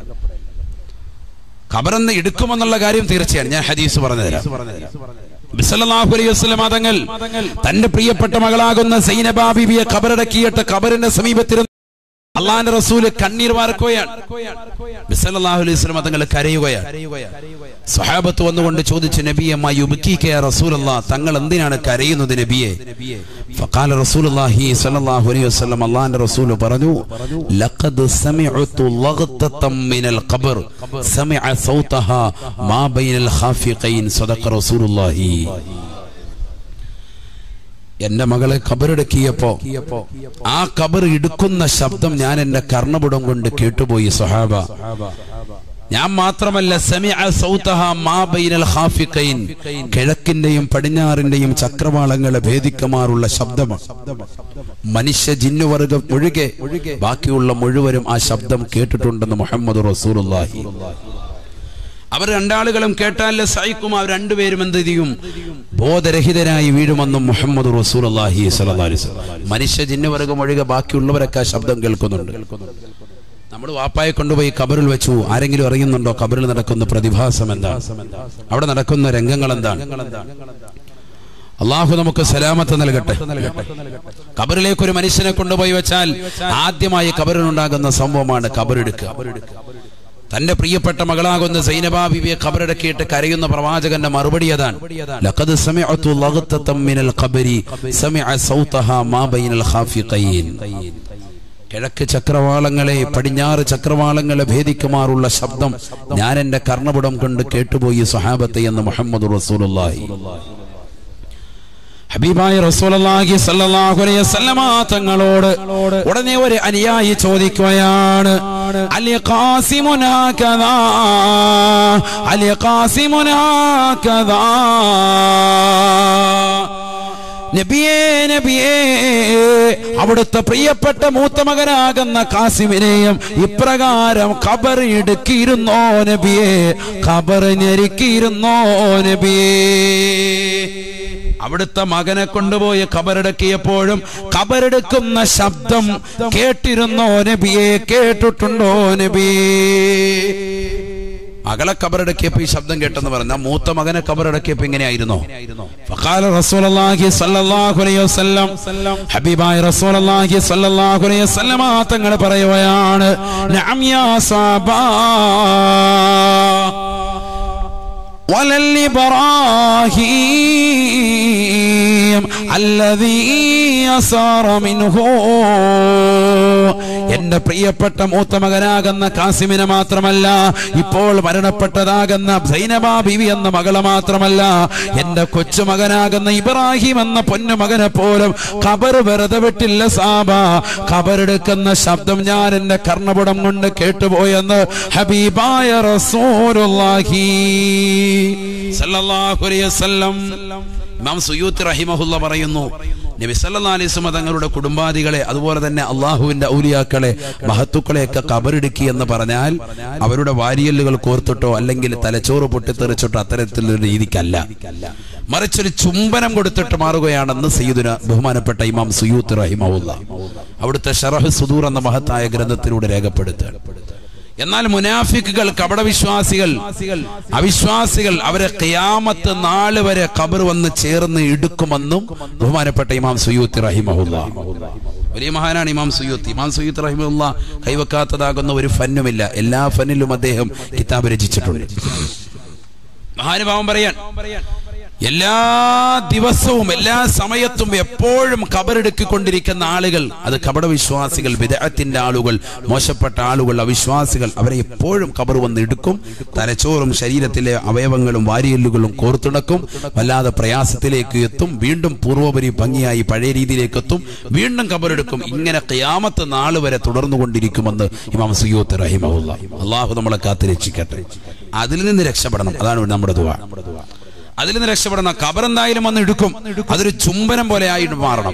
ഖബറെന്ന് ഇടുക്കുമെന്നുള്ള കാര്യം തീർച്ചയാണ് ഞാൻ ഹദീസ് പറഞ്ഞുതരാം ബിസല്ലല്ലാഹു അലൈഹി വസല്ലം തങ്ങൾ തന്റെ പ്രിയപ്പെട്ട മകളാകുന്ന സൈനബ ബീവിയെ ഖബറടക്കിയിട്ട് ഖബറിന്റെ സമീപത്തിരുന്ന് അള്ളാന്റെ റസൂല് കണ്ണീർ വാർക്കുകയാണ് ബിസല്ലല്ലാഹു അലൈഹി വസല്ലം തങ്ങൾ കരയുകയാണ് സഹാബത്ത് വന്നുകൊണ്ട് ചോദിച്ചു നബിയെ മാ യുബ്കീക യാ റസൂലല്ലാഹ് തങ്ങൾ എന്തിനാണ് കരയുന്നത് നബിയെ ഫഖാല റസൂലുള്ളാഹി സ്വല്ലല്ലാഹു അലൈഹി വസല്ലം അല്ലാഹുവിന്റെ റസൂൽ പറഞ്ഞു ലഖദ് സമിഅതു ലഗ്തതം മിനൽ ഖബർ സമിഅ സൗതഹാ മാ ബൈനൽ ഖാഫിഖൈൻ സദഖ റസൂലുള്ളാഹി എന്റെ മകളെ കബറടക്കിയപ്പോ ആ കബർ ഇടുക്കുന്ന ശബ്ദം ഞാൻ എന്റെ കർണപുടം കൊണ്ട് കേട്ടുപോയി സഹാബ ഞാൻ മാത്രമല്ല സമിഅ സൗതഹ മാ ബൈനൽ ഖാഫിഖൈൻ കിഴക്കിന്റെയും പടിഞ്ഞാറിന്റെയും ചക്രവാളങ്ങളെ ഭേദിക്കുമാറുള്ള ശബ്ദമാണ് മനുഷ്യ ജിന്നുവർഗം ഒഴികെ ബാക്കിയുള്ള മുഴുവനും ആ ശബ്ദം കേട്ടിട്ടുണ്ടെന്ന് മുഹമ്മദ് റസൂലുള്ളാഹി അവർ രണ്ടാളുകളും കേട്ടാൽ സഹിക്കും അവർ രണ്ടുപേരും എന്ത് ചെയ്യും ബോധരഹിതരായി വീഴുമെന്നും മുഹമ്മദ് റസൂലുള്ളാഹി സ്വല്ലല്ലാഹി അലൈഹി വസല്ലം മനുഷ്യ ജിന്നുവർഗം ഒഴികെ ബാക്കിയുള്ളവരൊക്കെ ആ ശബ്ദം കേൾക്കുന്നുണ്ട് നമ്മൾ വാപ്പായെ കൊണ്ടുപോയി കബറിൽ വെച്ചു ആരെങ്കിലും അറിയുന്നുണ്ടോ കബറിൽ നടക്കുന്ന പ്രതിഭാസം എന്താണ് അവിടെ നടക്കുന്ന രംഗങ്ങൾ എന്താണ് അള്ളാഹു നമുക്ക് സലാമത്ത് നൽകട്ടെ കബറിലേക്ക് ഒരു മനുഷ്യനെ കൊണ്ടുപോയി വെച്ചാൽ ആദ്യമായി കബറിനുണ്ടാകുന്ന സംഭവമാണ് കബറെടുക്കുക തന്റെ പ്രിയപ്പെട്ട മകളാകുന്ന സൈനബാ ബിബിയെ ഖബറടക്കിയിട്ട് കരയുന്ന പ്രവാചകന്റെ മറുപടി അതാണ് ലഖദ് സമിഅതു ലഗ്തതം മിനൽ ഖബരി സമിഅ സൗതഹാ മാ ബൈനൽ ഖാഫിഖൈൻ കിഴക്ക് ചക്രവാളങ്ങളെ പടിഞ്ഞാറ് ചക്രവാളങ്ങളെ ഭേദിക്കുമാറുള്ള ശബ്ദം ഞാൻ എന്റെ കർണപുടം കൊണ്ട് കേട്ടുപോയി സ്വഹാബത്തെ എന്ന് മുഹമ്മദ് റസൂലുള്ളാഹി ഹബീബായ റസൂലുള്ളാഹി സ്വല്ലല്ലാഹു അലൈഹി വസല്ലമ തങ്ങളോട് ഉടനെ ഒരു അനുയായി ചോദിക്കുകയാണ് അലി ഖാസിമുനാ കദാ അലി ഖാസിമുനാ കദാ നബിയേ നബിയേ അവിടുത്തെ പ്രിയപ്പെട്ട മൂത്ത മകനാകുന്ന കാസിമിനെയും ഇപ്രകാരം ഖബർ എടുക്കിയിരുന്നോ നബിയേ ഖബർ ഞെരുക്കിയിരുന്നോ നബിയേ അവിടുത്തെ മകനെ കൊണ്ടുപോയി ഖബറടക്കിയപ്പോഴും ഖബറെടുക്കുന്ന ശബ്ദം കേട്ടിരുന്നോ നബിയെ കേട്ടിട്ടുണ്ടോ നബിയേ മകളെ കബറടക്കിയപ്പോ ഈ ശബ്ദം കേട്ടെന്ന് പറഞ്ഞ മൂത്ത മകനെ കബറടക്കിയപ്പോ ഇങ്ങനെയായിരുന്നോ ഫഖാല റസൂലുള്ളാഹി സ്വല്ലല്ലാഹു അലൈഹി വസല്ലം ഹബീബായ റസൂലുള്ളാഹി സ്വല്ലല്ലാഹു അലൈഹി വസല്ലം തങ്ങൾ പറയുകയാണ് നഅം യാ സാബാ ولل إبراهيم الذي يسار منه എന്റെ പ്രിയപ്പെട്ട മൂത്ത മകനാകുന്ന കാസിമിനെ മാത്രമല്ല ഇപ്പോൾ മരണപ്പെട്ടതാകുന്ന സൈനബാ ബിവി എന്ന മകളെ മാത്രമല്ല എന്റെ കൊച്ചുമകനാകുന്ന ഇബ്രാഹിം എന്ന പൊന്നുമകനെ പോലും ഖബർ വെറുതെ വിട്ടില്ല സാബ ഖബറെടുക്കുന്ന ശബ്ദം ഞാൻ എന്റെ കർണപുടം കൊണ്ട് കേട്ടുപോയെന്ന് ഹബീബായ റസൂലുള്ളാഹി സല്ലല്ലാഹു അലൈഹി വസല്ലം ഇമാം സുയൂത്ത് റഹിമഹുല്ല പറയുന്നു നബി സല്ലല്ലാഹു അലൈഹി വസല്ലം തങ്ങളുടെ കുടുംബാദികളെ അതുപോലെ തന്നെ അള്ളാഹുവിന്റെ ഔലിയാക്കളെ മഹത്തുക്കളെയൊക്കെ കബറിടുക്കി എന്ന് പറഞ്ഞാൽ അവരുടെ വാരിയല്ലുകൾ കോർത്തിട്ടോ അല്ലെങ്കിൽ തലച്ചോറ് പൊട്ടിത്തെറിച്ചിട്ടോ അത്തരത്തിലൊരു രീതിക്കല്ല മറിച്ചൊരു ചുംബനം കൊടുത്തിട്ട് മാറുകയാണെന്ന് സയ്യിദുന ബഹുമാനപ്പെട്ട ഇമാം സുയൂത്ത് റഹിമഹുല്ല അവിടുത്തെ ഷറഹ് സുദൂർ എന്ന മഹത്തായ ഗ്രന്ഥത്തിലൂടെ രേഖപ്പെടുത്തുകയാണ് എന്നാൽ മുനാഫിക്കുകൾ കപടവിശ്വാസികൾ അവിശ്വാസികൾ അവരെ ഖിയാമത്ത് നാള് വരെ ഖബർ വന്ന് ചേർന്ന് എടുക്കുമെന്നും ബഹുമാനപ്പെട്ട ഇമാം സുയൂത്തി റഹിമഹുല്ല വലിയ മഹാനാണ് ഇമാം സുയൂത്തി ഇമാം സുയൂത്ത് റഹിമുല്ല കൈവെക്കാത്തതാകുന്ന ഒരു ഫന്നുമില്ല എല്ലാ ഫന്നിലും അദ്ദേഹം കിതാബ് രചിച്ചിട്ടുണ്ട് മഹാനുഭാവം പറയാൻ എല്ലാ ദിവസവും എല്ലാ സമയത്തും എപ്പോഴും കബറെടുക്കിക്കൊണ്ടിരിക്കുന്ന ആളുകൾ അത് കപടവിശ്വാസികൾ വിദഗ്ധത്തിന്റെ ആളുകൾ മോശപ്പെട്ട ആളുകൾ അവിശ്വാസികൾ അവരെ എപ്പോഴും കബർ വന്ന് എടുക്കും തലച്ചോറും ശരീരത്തിലെ അവയവങ്ങളും വാരിയല്ലുകളും കോർത്തിണക്കും വല്ലാതെ പ്രയാസത്തിലേക്ക് എത്തും വീണ്ടും പൂർവ്വപരി ഭംഗിയായി പഴയ രീതിയിലേക്ക് എത്തും വീണ്ടും കബറെടുക്കും ഇങ്ങനെ ഖിയാമത്ത് നാള് വരെ തുടർന്നുകൊണ്ടിരിക്കുമെന്ന് ഇമാം സുയൂത്ത് റഹിമഹുല്ല അള്ളാഹു നമ്മളെ കാത്ത് രക്ഷിക്കട്ടെ അതിൽ നിന്ന് രക്ഷപ്പെടണം അതാണ് നമ്മുടെ ദുവ അതിൽ നിന്ന് രക്ഷപ്പെടണം ഖബർ എന്തായാലും വന്ന് എടുക്കും അതൊരു ചുംബനം പോലെ ആയിട്ട് മാറണം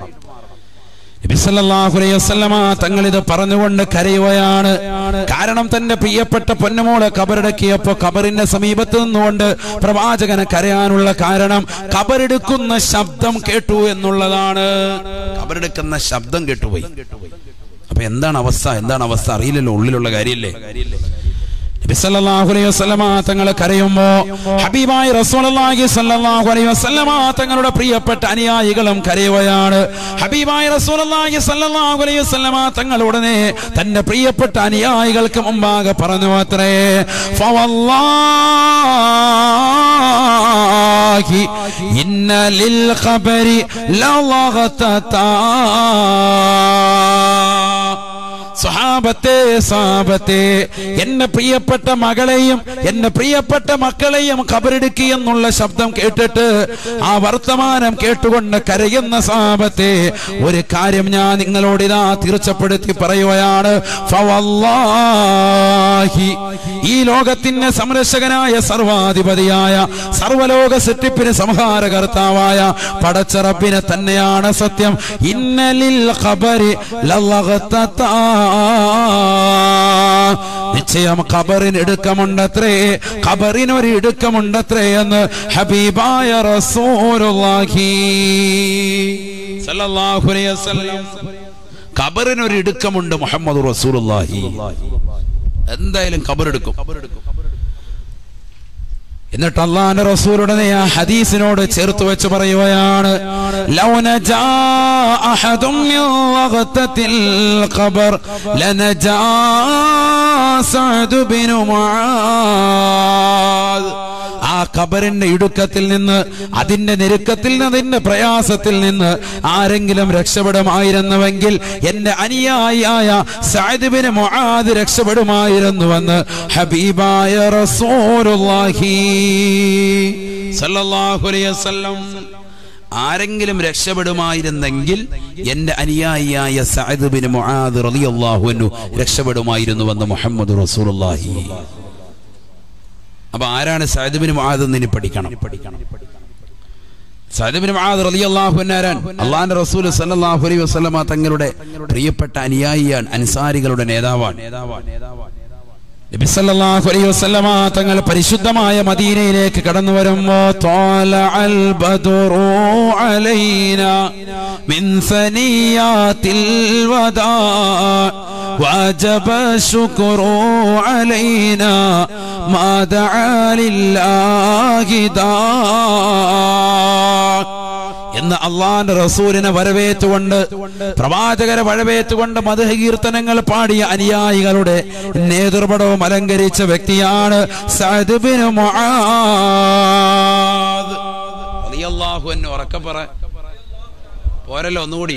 നബി സല്ലല്ലാഹു അലൈഹി വസല്ലമ തങ്ങൾ ഇത് പറഞ്ഞുകൊണ്ട് കരയുകയാണ് കാരണം തന്റെ പ്രിയപ്പെട്ട പൊന്നുമോളെ കബറടക്കിയപ്പോ കബറിന്റെ സമീപത്ത് നിന്നുകൊണ്ട് പ്രവാചകനെ കരയാനുള്ള കാരണം കബറെടുക്കുന്ന ശബ്ദം കേട്ടു എന്നുള്ളതാണ് കബറെടുക്കുന്ന ശബ്ദം കേട്ടുപോയി അപ്പൊ എന്താണ് അവസ്ഥ എന്താണ് അവസ്ഥ അറിയില്ലല്ലോ ഉള്ളിലുള്ള കാര്യമില്ലേ നബി സല്ലല്ലാഹു അലൈഹി വസല്ലമ തങ്ങൾ കരയുമ്പോ ഹബീബായ റസൂലുള്ളാഹി സല്ലല്ലാഹു അലൈഹി വസല്ലമ തങ്ങളുടെ പ്രിയപ്പെട്ട അനുയായികളും കരയുകയാണ് ഹബീബായ റസൂലുള്ളാഹി സല്ലല്ലാഹു അലൈഹി വസല്ലമ തങ്ങൾ ഉടനെ തന്റെ പ്രിയപ്പെട്ട അനുയായികൾക്ക് മുമ്പാകെ പറഞ്ഞു അത്രേ ഫവല്ലാഹി ഇന്ന ലിൽ ഖബരി ലളഗതതാ സ്വഹാബത്തെ സാപത്തെ എന്നെ പ്രിയപ്പെട്ട മകളെയും എന്നെ പ്രിയപ്പെട്ട മക്കളെയും കബറെടുക്കി എന്നുള്ള ശബ്ദം കേട്ടിട്ട് ആ വർത്തമാനം കേട്ടുകൊണ്ട് കരയുന്ന സാപത്തെ ഒരു കാര്യം ഞാൻ നിങ്ങളോട് ഇതാ തീർച്ചപ്പെടുത്തി പറയുകയാണ് ഫവല്ലാഹി ഈ ലോകത്തിന്റെ സംരക്ഷകനായ സർവാധിപതിയായ സർവലോക സൃഷ്ടിപ്പിന് സംഹാരകർത്താവായ പടച്ചറപ്പിനെ തന്നെയാണ് സത്യം ഇന്നലിൽ ഖബരി ലളഗതതാ. നിശ്ചയം ഖബറിന് ഇടുക്കമുണ്ടത്രേ ഖബറിനൊരു ഇടുക്കമുണ്ടത്രേ എന്ന് ഹബീബായ റസൂലുള്ളാഹി സല്ലല്ലാഹു അലൈഹി വസല്ലം ഖബറിനൊരു ഇടുക്കമുണ്ട് മുഹമ്മദ് റസൂലുള്ളാഹി എന്തായാലും ഖബറെടുക്കും എന്നിട്ട് അള്ളാന്റെ റസൂലുടെ ആ ഹദീസിനോട് ചേർത്ത് വെച്ച് പറയുകയാണ് ലൗന ജാ അഹദും മിൻ വഖതത്തിൽ ഖബർ ലനജാ സഅദ് ബിൻ മുആദ് ആ ഖബറിന്റെ ഇടുക്കത്തിൽ നിന്ന് അതിന്റെ ഞെരുക്കത്തിൽ നിന്ന് അതിന്റെ പ്രയാസത്തിൽ നിന്ന് ആരെങ്കിലും രക്ഷപ്പെടുമായിരുന്നുവെങ്കിൽ എന്റെ അനുയായിയായ സഅദ് ബിൻ മുആദ് രക്ഷപ്പെടുമായിരുന്നുവെന്ന് ഹബീബായ റസൂലുള്ളാഹി സല്ലല്ലാഹു അലൈഹി വസല്ലം ആരെങ്കിലും രക്ഷപ്പെടുമായിരുന്നെങ്കിൽ എന്റെ അനുയായിയായ സഅദ് ബിൻ മുആദ് റളിയല്ലാഹു അൻഹു രക്ഷപ്പെടുമായിരുന്നുവെന്ന് മുഹമ്മദ് റസൂലുള്ളാഹി അപ്പൊ ആരാണ് സഅദ് ബിൻ മുആദ് എന്ന് ഇനി പഠിക്കണം സഅദ് ബിൻ മുആദ് റളിയല്ലാഹു അൻഹു ആരാൻ അള്ളാഹുവിന്റെ റസൂൽ സല്ലല്ലാഹു അലൈഹി വസല്ലമ തങ്ങളുടെ പ്രിയപ്പെട്ട അനുയായിയാണ് അൻസാരികളുടെ നേതാവാണ് നബി സല്ലല്ലാഹു അലൈഹി വസല്ലമ തങ്ങൾ പരിശുദ്ധമായ മദീനയിലേക്ക് കടന്നു വരുമ്പോ ത്വാലഅൽ ബദറു അലൈന മിൻ സനിയാത്തിൽ വദാ وجب الشكر علينا ما دعا لله داع എന്ന് അള്ളാന്റെ റസൂലിനെ വരവേറ്റുകൊണ്ട് പ്രവാചകരെ വരവേറ്റുകൊണ്ട് മധുകീർത്തനങ്ങൾ പാടിയ അനുയായികളുടെ നേതൃപടവും അലങ്കരിച്ച വ്യക്തിയാണ് സഅദ് ബിൻ മുആദ് റളിയല്ലാഹു അൻഹു ഉറക്കെ പറ പോരല്ലോ ഒന്നുകൂടി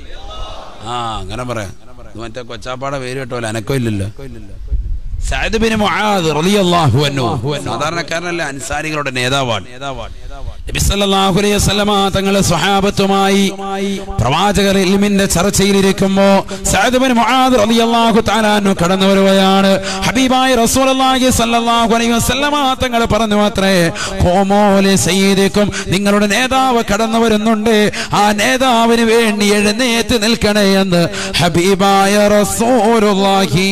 ആ അങ്ങനെ പറയാം ഇത് മറ്റേ കൊച്ചാപ്പാടെ പേര് കേട്ടോലെ അനക്കോ ഇല്ലല്ലോ സഅദ് ബിൻ മുആദ് റളിയല്ലാഹു അൻഹു സാധാരണക്കാരനല്ല അൻസാരികളുടെ നേതാവാണ് നബി സല്ലല്ലാഹു അലൈഹി വസല്ലമ തങ്ങൾ സ്വഹാബത്തുമായി പ്രവാചകർ ഇൽമിന്റെ ചർച്ചയിലിരിക്കുമ്പോ സഅദ് ബിൻ മുആദ് റളിയല്ലാഹു തആല അൻഹു കടന്നു വരുകയാണ് ഹബീബായ റസൂലുള്ളാഹി സല്ലല്ലാഹു അലൈഹി വസല്ലമ തങ്ങൾ പറഞ്ഞു അത്രേ ഖോമോലെ സയ്യിദിക്കും നിങ്ങളുടെ നേതാവ് കടന്നു വരുന്നുണ്ട് ആ നേതാവിന് വേണ്ടി എഴുന്നേറ്റ് നിൽക്കണേ എന്ന് ഹബീബായ റസൂലുള്ളാഹി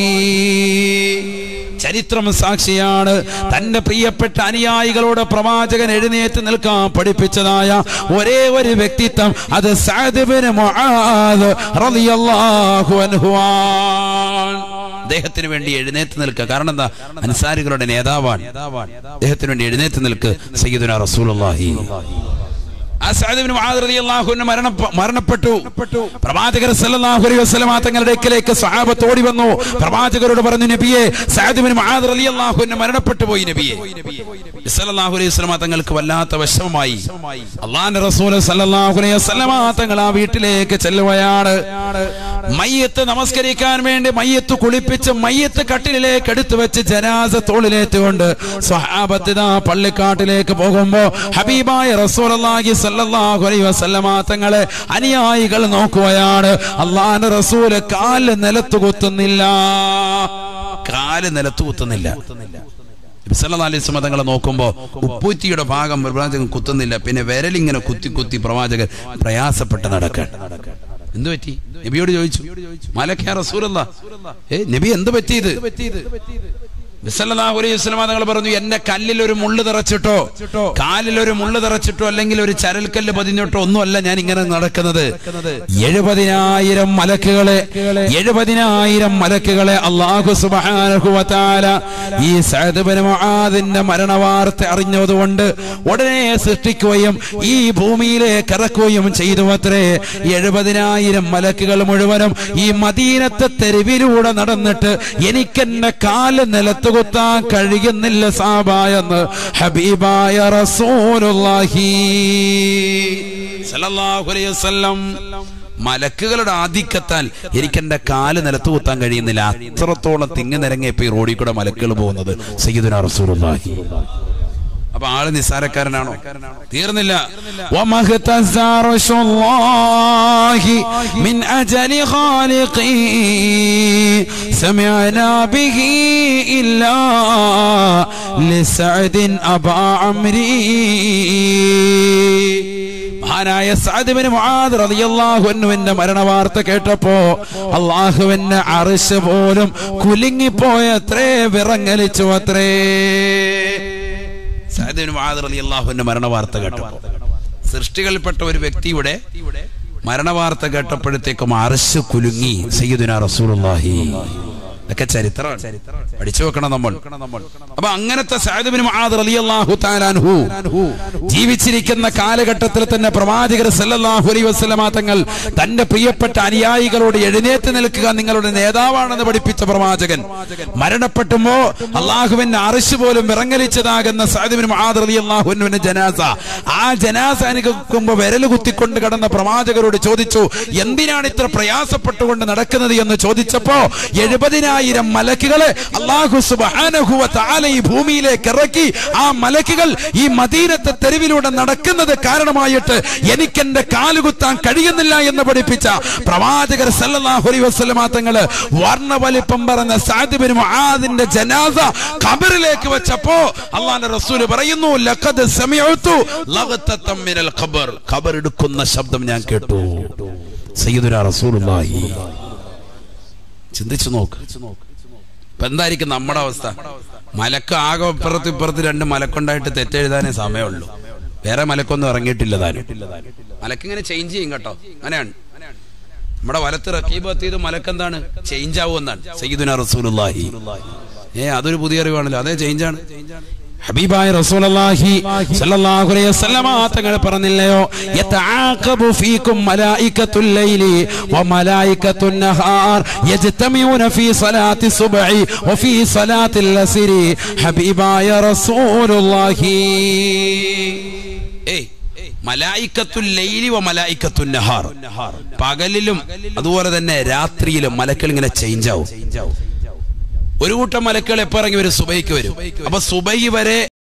ചരിത്രം സാക്ഷിയാണ് തന്റെ പ്രിയപ്പെട്ട അനുയായികളോട് പ്രവാചകൻ എഴുന്നേറ്റ് നിൽക്കാൻ പഠിപ്പിച്ചതായ ഒരേ ഒരു വ്യക്തിത്വം അത് സഅദ് ബിൻ മുആദ് റളിയല്ലാഹു അൻഹു ആണ്. അദ്ദേഹത്തിന് വേണ്ടി എഴുന്നേറ്റ് നിൽക്കുക കാരണം എന്താ അൻസാരികളുടെ നേതാവാണ് അദ്ദേഹത്തിന് വേണ്ടി എഴുന്നേറ്റ് നിൽക്ക് സയ്യിദുന റസൂലുള്ളാഹി ആ സഅദ് ഇബ്നു മുആദ് റളിയല്ലാഹു അൻഹു മരണപ്പ- മരണപ്പെട്ടു പ്രവാചകർ സല്ലല്ലാഹു അലൈഹി വസല്ലമ തങ്ങളുടെ അടുക്കലേക്ക് സ്വഹാബത്ത് ഓടി വന്നു പ്രവാചകരോട് പറഞ്ഞു നബിയെ സഅദ് ഇബ്നു മുആദ് റളിയല്ലാഹു അൻഹു മരണപ്പെട്ടു പോയി നബിയെ സല്ലല്ലാഹു അലൈഹി വസല്ലമ തങ്ങൾക്ക് വല്ലാത്ത വിഷമമായി അള്ളാഹുവിന്റെ റസൂൽ സല്ലല്ലാഹു അലൈഹി വസല്ലമ തങ്ങൾ ആ വീട്ടിലേക്ക് ചെല്ലുകയാണ് മയ്യത്ത് നമസ്കരിക്കാൻ വേണ്ടി മയ്യത്ത് കുളിപ്പിച്ച് മയ്യത്ത് കട്ടിലേക്ക് എടുത്തു വെച്ച് ജനാസ തോളിലേറ്റുകൊണ്ട് സ്വഹാബത്ത് ഇതാ പള്ളിക്കാട്ടിലേക്ക് പോകുമ്പോ ഹബീബായ റസൂലുള്ളാഹി സ്വല്ലല്ലാഹു അലൈഹി വസല്ലമ തങ്ങളെ അനുയായികൾ നോക്കുകയാണ് അള്ളാഹുവിന്റെ റസൂല് കാല് നിലത്ത് കുത്തുന്നില്ല കാല് നിലത്ത് കുത്തുന്നില്ല നബി സല്ലല്ലാഹു അലൈഹി വസല്ലം തങ്ങളെ നോക്കുമ്പോ ഉപ്പൂറ്റിയുടെ ഭാഗം പ്രവാചകൻ കുത്തുന്നില്ല പിന്നെ വിരലിങ്ങനെ കുത്തി കുത്തി പ്രവാചകൻ പ്രയാസപ്പെട്ട് നടക്കാൻ എന്തു പറ്റി നബിയോട് ചോദിച്ചു മലക്കാ റസൂലല്ല ഏ നബി എന്ത് പറ്റിയത് വിസല്ലാഹു അലൈഹി വസല്ലമ തങ്ങൾ പറഞ്ഞു എന്നെ കല്ലിൽ ഒരു മുള്ളു നിറച്ചിട്ടോ കാലിൽ ഒരു മുള്ളു നിറച്ചിട്ടോ അല്ലെങ്കിൽ ഒരു ചരൽക്കല്ല് പതിഞ്ഞിട്ടോ ഒന്നുമല്ല ഞാൻ ഇങ്ങനെ നടക്കുന്നത് എഴുപതിനായിരം മലക്കുകളെ എഴുപതിനായിരം മലക്കുകളെ അള്ളാഹു സുബ്ഹാനഹു വ തആല ഈ സഅദ് ബിൻ മുആദിന്റെ മരണവാർത്ത അറിഞ്ഞതുകൊണ്ട് ഉടനെ സൃഷ്ടിക്കുകയും ഈ ഭൂമിയിലേക്ക് ഇറക്കുകയും ചെയ്തു അത്രേ എഴുപതിനായിരം മലക്കുകൾ മുഴുവനും ഈ മദീനത്തെ തെരുവിലൂടെ നടന്നിട്ട് എനിക്കെന്നെ കാല് നിലത്ത് കുത്താൻ കഴിയുന്നില്ല സാബ എന്ന് ഹബീബായ റസൂലുള്ളാഹി സല്ലല്ലാഹു അലൈഹി വസല്ലം മലക്കുകളുടെ ആധിക്യത്താൽ എനിക്ക് എന്റെ കാല് നിലത്ത് കുത്താൻ കഴിയുന്നില്ല അത്രത്തോളം തിങ്ങി നിരങ്ങിയപ്പോ ഈ റോഡിൽ കൂടെ മലക്കുകൾ പോകുന്നത് സയ്യിദുനാ റസൂലുള്ളാഹി അപ്പൊ ആള് നിസ്സാരക്കാരനാണോ തീർന്നില്ല وما اهتز عرش الله من أجل خالقه سمعنا به إلا لسعد أبا عمري മഹാനായ സാദിബിന് മുആദ് റളിയല്ലാഹു അൻഹുവിന്റെ മരണവാർത്ത കേട്ടപ്പോ അള്ളാഹുവിന്റെ അറിശ് പോലും കുലുങ്ങിപ്പോയത്രേ വിറങ്ങലിച്ചു അത്രേ സാദിബിന് മുആദ് റളിയല്ലാഹുവിന്റെ മരണവാർത്ത കേട്ടപ്പോ സൃഷ്ടികളിൽപ്പെട്ട ഒരു വ്യക്തിയുടെ മരണവാർത്ത കേട്ടപ്പോഴത്തേക്കും അറശ് കുലുങ്ങി സയ്യിദുനാ റസൂലുള്ളാഹി ഇതൊക്കെ ചരിത്രമാണ് പഠിച്ചു വെക്കണം നമ്മൾ അപ്പൊ അങ്ങനത്തെ സാദിബിന് മുആദ് റളിയല്ലാഹു തആല അൻഹു ജീവിച്ചിരിക്കുന്ന കാലഘട്ടത്തിൽ തന്നെ പ്രവാചകർ സല്ലല്ലാഹു അലൈഹി വസല്ലമ തങ്ങൾ തന്റെ പ്രിയപ്പെട്ട അനുയായികളോട് എഴുന്നേറ്റ് നിൽക്കുക നിങ്ങളുടെ നേതാവാണെന്ന് പഠിപ്പിച്ച പ്രവാചകൻ മരണപ്പെട്ടുമ്പോ അള്ളാഹുവിന്റെ അറിശ് പോലും വിറങ്ങലിച്ചതാകുന്ന സാദിബിന് മുആദ് റളിയല്ലാഹു അൻഹുവിന്റെ ജനാസ ആ ജനാസ അനുഭവിക്കുമ്പോ വിരൽ കുത്തിക്കൊണ്ട് കടന്ന പ്രവാചകരോട് ചോദിച്ചു എന്തിനാണ് ഇത്ര പ്രയാസപ്പെട്ടുകൊണ്ട് നടക്കുന്നത് എന്ന് ചോദിച്ചപ്പോ എഴുപതിനായിരം മലക്കുകളെ അള്ളാഹു സുബ്ഹാനഹു വ തആല ഈ ഭൂമിയിലേക്ക് ഇറക്കി ആ മലക്കുകൾ ഈ മദീനത്തെ തെരുവിലൂടെ നടക്കുന്നത് കാരണമായിട്ട് എനിക്ക് എന്റെ കാലുകുത്താൻ കഴിയുന്നില്ല എന്ന് പഠിപ്പിച്ച പ്രവാചകർ സല്ലല്ലാഹു അലൈഹി വസല്ലമ തങ്ങള് വർണ്ണവലിപ്പം പറഞ്ഞ സാദിബിന് മുആദിന്റെ ജനാസ ഖബറിലേക്ക് വെച്ചപ്പോ അള്ളാന്റെ റസൂല് പറയുന്നു ലഖദ് സമിഅതു ലഗ്തത്തം മിനൽ ഖബർ ഖബർ എടുക്കുന്ന ശബ്ദം ഞാൻ കേട്ടു സയ്യിദുനാ റസൂലുള്ളാഹി ചിന്തിച്ചു നോക്ക് ഇപ്പൊ എന്തായിരിക്കും നമ്മുടെ അവസ്ഥ മലക്ക് ആകെ ഇപ്പുറത്ത് ഇപ്പുറത്ത് രണ്ട് മലക്കുണ്ടായിട്ട് തെറ്റെഴുതാനേ സമയമുള്ളൂ വേറെ മലക്കൊന്നും ഇറങ്ങിയിട്ടില്ല താനും മലക്കിങ്ങനെ ചേഞ്ച് ചെയ്യും കേട്ടോ അങ്ങനെയാണ് നമ്മുടെ വലത്ത് റക്കീബ് എത്തിയത് മലക്കെന്താണ് ചേഞ്ച് ആവുമെന്നാണ് സയ്യിദുന റസൂലുള്ളാഹി ഏ അതൊരു പുതിയ അറിവാണല്ലോ അതേ ചേഞ്ചാണ് ഹബീബായ റസൂലുള്ളാഹി സ്വല്ലല്ലാഹു അലൈഹി വസല്ലമ തങ്ങൾ പറഞ്ഞില്ലയോ യതആഖബു ഫീകും മലായികത്തുൽ ലൈലി വമലായികത്തുൻ നഹാർ യജ്തമിഊന ഫീ സ്വലാത്തി സുബ്ഹി വഫീ സ്വലാത്തിൽ അസ്രി ഹബീബായ റസൂലുള്ളാഹി ഏയ് മലായിക്കത്തുൽ ലൈലി വ മലായിക്കത്തുൻ നഹാർ പകലിലും അതുപോലെ തന്നെ രാത്രിയിലും മലക്കൾ ഇങ്ങനെ ചേഞ്ച് ആവും ഒരു കൂട്ടം മലക്കുകൾ എപ്പോ ഇറങ്ങി വരും സുബൈക്ക് വരും അപ്പൊ സുബൈ വരെ